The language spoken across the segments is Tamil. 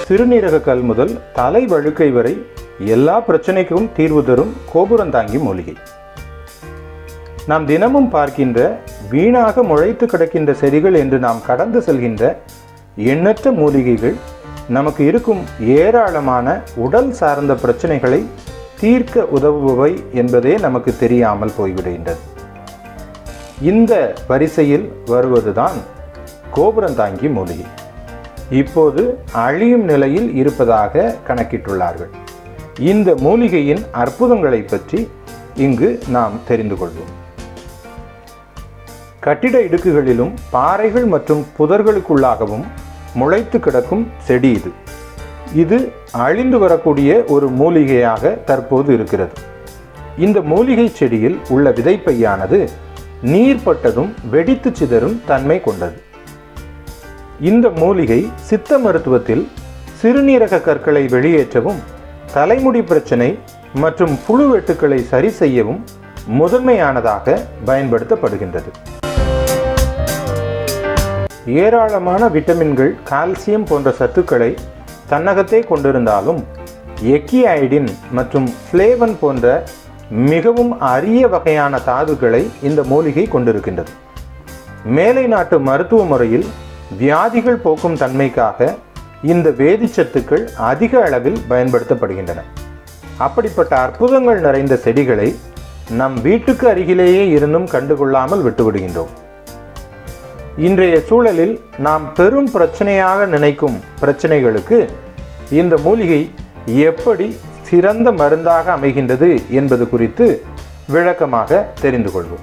சிறுநீரக கல் முதல் தலை வழுக்கை வரை எல்லா பிரச்சனைக்கும் தீர்வு தரும் கோபுரந்தாங்கி மூலிகை நாம் தினமும் பார்க்கின்ற வீணாக முளைத்து கிடக்கின்ற செடிகள் என்று நாம் கடந்து செல்கின்ற எண்ணற்ற மூலிகைகள் நமக்கு இருக்கும் ஏராளமான உடல் சார்ந்த பிரச்சனைகளை தீர்க்க உதவுபவை என்பதே நமக்கு தெரியாமல் போய்விடுகின்றது இந்த வரிசையில் வருவதுதான் கோபுரந்தாங்கி மூலிகை இப்போது அழியும் நிலையில் இருப்பதாக கணக்கிட்டுள்ளார்கள் இந்த மூலிகையின் அற்புதங்களை பற்றி இங்கு நாம் தெரிந்து கொள்வோம் கட்டிட இடுக்குகளிலும் பாறைகள் மற்றும் புதர்களுக்குள்ளாகவும் முளைத்து கிடக்கும் செடி இது இது அழிந்து வரக்கூடிய ஒரு மூலிகையாக தற்போது இருக்கிறது இந்த மூலிகை செடியில் உள்ள விதைப்பையானது நீர்ப்பட்டதும் வெடித்து சிதறும் தன்மை கொண்டது இந்த மூலிகை சித்த மருத்துவத்தில் சிறுநீரக கற்களை வெளியேற்றவும் தலைமுடி பிரச்சனை மற்றும் புழு வெட்டுக்களை சரி செய்யவும் முதன்மையானதாக பயன்படுத்தப்படுகின்றது ஏராளமான விட்டமின்கள் கால்சியம் போன்ற சத்துக்களை தன்னகத்தே கொண்டிருந்தாலும் எக்கிஐடின் மற்றும் ஃப்ளேவன் போன்ற மிகவும் அரிய வகையான தாதுக்களை இந்த மூலிகை கொண்டிருக்கின்றது மேலை நாட்டு மருத்துவ முறையில் வியாதிகள் போக்கும் தன்மைக்காக இந்த வேதிச்சத்துக்கள் அதிக அளவில் பயன்படுத்தப்படுகின்றன அப்படிப்பட்ட அற்புதங்கள் நிறைந்த செடிகளை நம் வீட்டுக்கு அருகிலேயே இருந்தும் கண்டுகொள்ளாமல் விட்டுவிடுகின்றோம் இன்றைய சூழலில் நாம் பெரும் பிரச்சனையாக நினைக்கும் பிரச்சனைகளுக்கு இந்த மூலிகை எப்படி சிறந்த மருந்தாக அமைகின்றது என்பது குறித்து விளக்கமாக தெரிந்து கொள்வோம்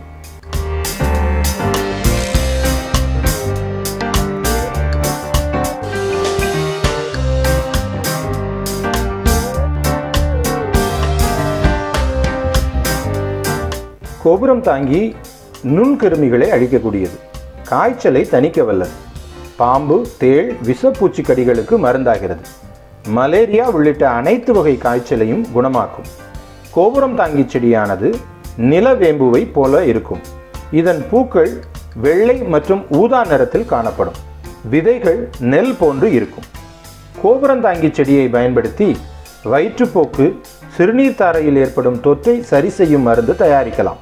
கோபுரம் தாங்கி நுண்கிருமிகளை அழிக்கக்கூடியது காய்ச்சலை தணிக்க வல்லது பாம்பு தேள் விஷப்பூச்சி கடிகளுக்கு மருந்தாகிறது மலேரியா உள்ளிட்ட அனைத்து வகை காய்ச்சலையும் குணமாக்கும் கோபுரம் தாங்கி செடியானது நிலவேம்புவை போல இருக்கும் இதன் பூக்கள் வெள்ளை மற்றும் ஊதா நிறத்தில் காணப்படும் விதைகள் நெல் போன்று இருக்கும் கோபுரந்தாங்கி செடியை பயன்படுத்தி வயிற்றுப்போக்கு சிறுநீர் தாரையில் ஏற்படும் தொற்றை சரி செய்யும் மருந்து தயாரிக்கலாம்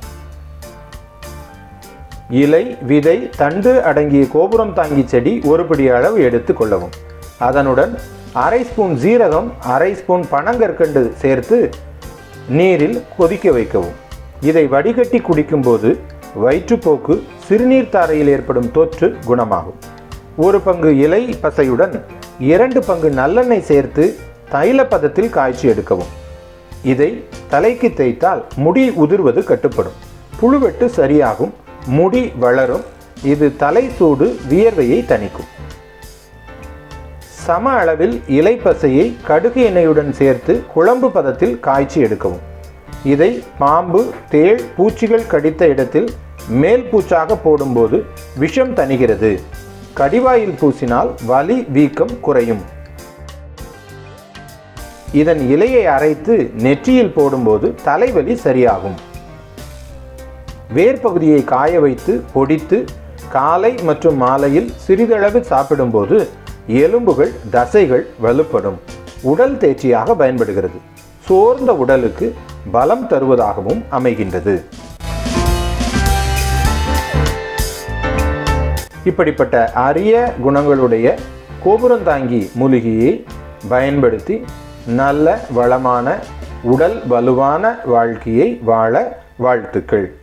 இலை விதை தண்டு அடங்கிய கோபுரம் தாங்கி செடி ஒரு பிடி அளவு எடுத்து கொள்ளவும் அதனுடன் அரை ஸ்பூன் ஜீரகம் அரை ஸ்பூன் பனங்கற்கண்டு சேர்த்து நீரில் கொதிக்க வைக்கவும் இதை வடிகட்டி குடிக்கும்போது வயிற்றுப்போக்கு சிறுநீர் தாரையில் ஏற்படும் தொற்று குணமாகும் ஒரு பங்கு இலை பசையுடன் இரண்டு பங்கு நல்லெண்ணெய் சேர்த்து தைல பதத்தில் காய்ச்சி எடுக்கவும் இதை தலைக்கு தேய்த்தால் முடி உதிர்வது கட்டுப்படும் புழுவெட்டு சரியாகும் முடி வளரும் இது தலை சூடு வியர்வையை தணிக்கும் சம அளவில் இலைப்பசையை கடுகு எண்ணெயுடன் சேர்த்து குழம்பு பதத்தில் காய்ச்சி எடுக்கவும் இதை பாம்பு தேள் பூச்சிகள் கடித்த இடத்தில் மேல் பூச்சாக போடும்போது விஷம் தணிகிறது கடிவாயில் பூசினால் வலி வீக்கம் குறையும் இதன் இலையை அரைத்து நெற்றியில் போடும்போது தலைவலி சரியாகும் வேர்பகுதியை காய வைத்து பொடித்து காலை மற்றும் மாலையில் சிறிதளவு சாப்பிடும்போது எலும்புகள் தசைகள் வலுப்படும் உடல் தேர்ச்சியாக பயன்படுகிறது சோர்ந்த உடலுக்கு பலம் தருவதாகவும் அமைகின்றது இப்படிப்பட்ட அரிய குணங்களுடைய கோபுரந்தாங்கி மூலிகையை பயன்படுத்தி நல்ல வளமான உடல் வலுவான வாழ்க்கையை வாழ வாழ்த்துக்கள்